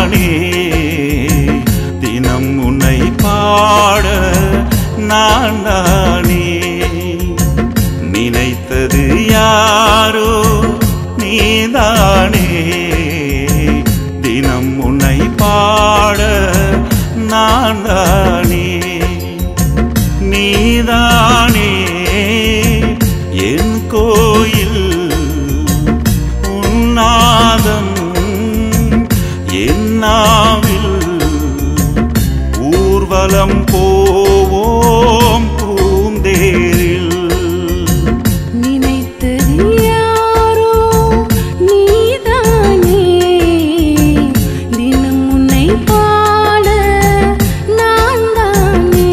தானே தினம் உன்னை பாட நான் தானே நினைத்தது யாரோ நீதானே தினம் உன்னை பாட நான் தானே நீதானே என் கோயில் உன்னாதம் என்னாவில் ஊர்வலம் போவோம் பூந்தேரில் நினைத்தது யாரோ நீதானே தினம் உன்னை பாட நான் தானே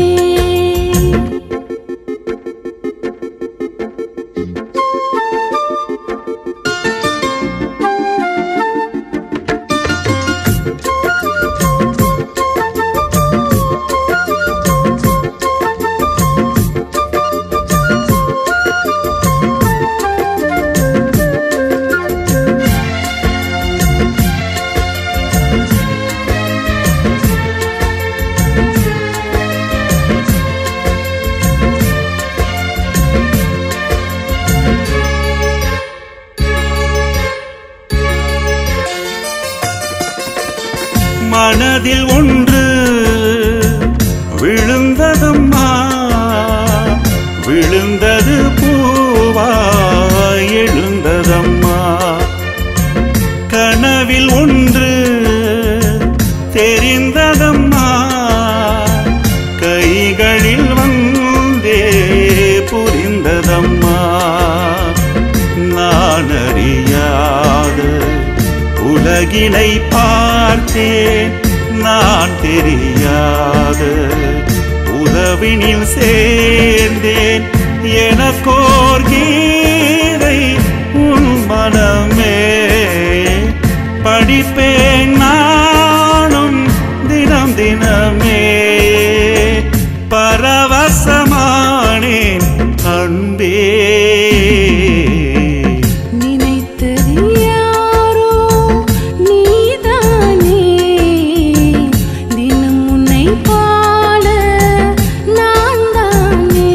மனதில் ஒன்று விழுந்ததம்மா விழுந்தது பூவாய் எழுந்ததம்மா கனவில் ஒன்று தெரிந்ததம்மா கைகளில் வந்தே புரிந்ததம்மா நான் அறியாத உலகினை பார்த்தேன் நான் தெரியாத உறவினில் சேர்ந்தேன் எனக்கோர் கீதை உன் மனமே படிப்பேன் நானும் தினம் தினமே பரவசமானேன் அன்பே நினைத்தது யாரோ நீதானே தினம் உன்னை பாட நான் தானே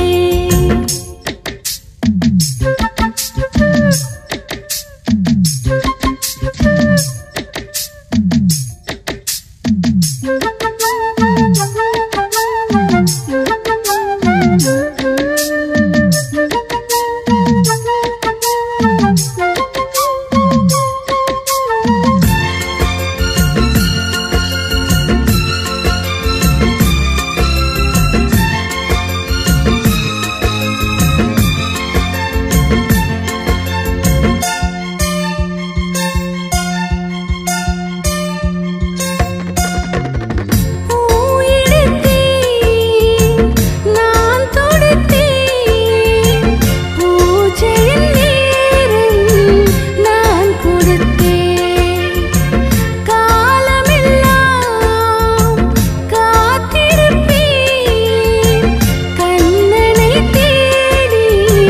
பூயெடுத்தேன் நான் தொடுத்தேன் பூஜையின் நேரம் நான் கொடுத்தேன் காலமெல்லாம் காத்திருப்பேன் கண்ணனை தேடி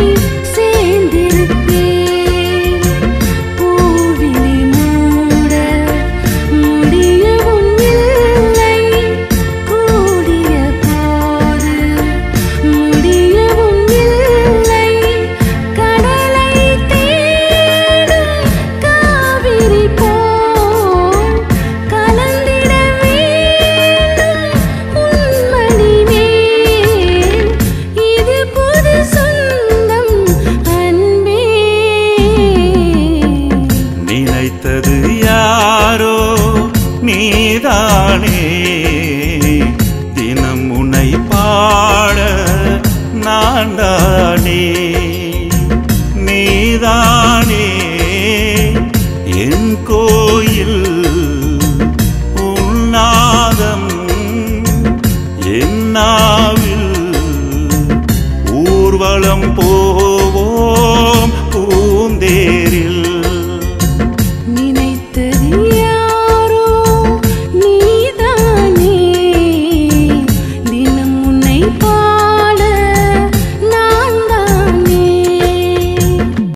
சேர்ந்திருப்பேன் பூவினை மூட முடியவும் இல்லை கூடிய போது முடியவும் இல்லை கடலை தேடும் காவிரி போல் கலந்திட வேண்டும் உன்மணி மேல் இது புது சொந்தம் அன்பே நினைத்தது யாரோ நீதானே தினம் உன்னை பாட நான் தானே நீதானே என் கோயில் உன்னாதம் என்னாவில் ஊர்வலம் போ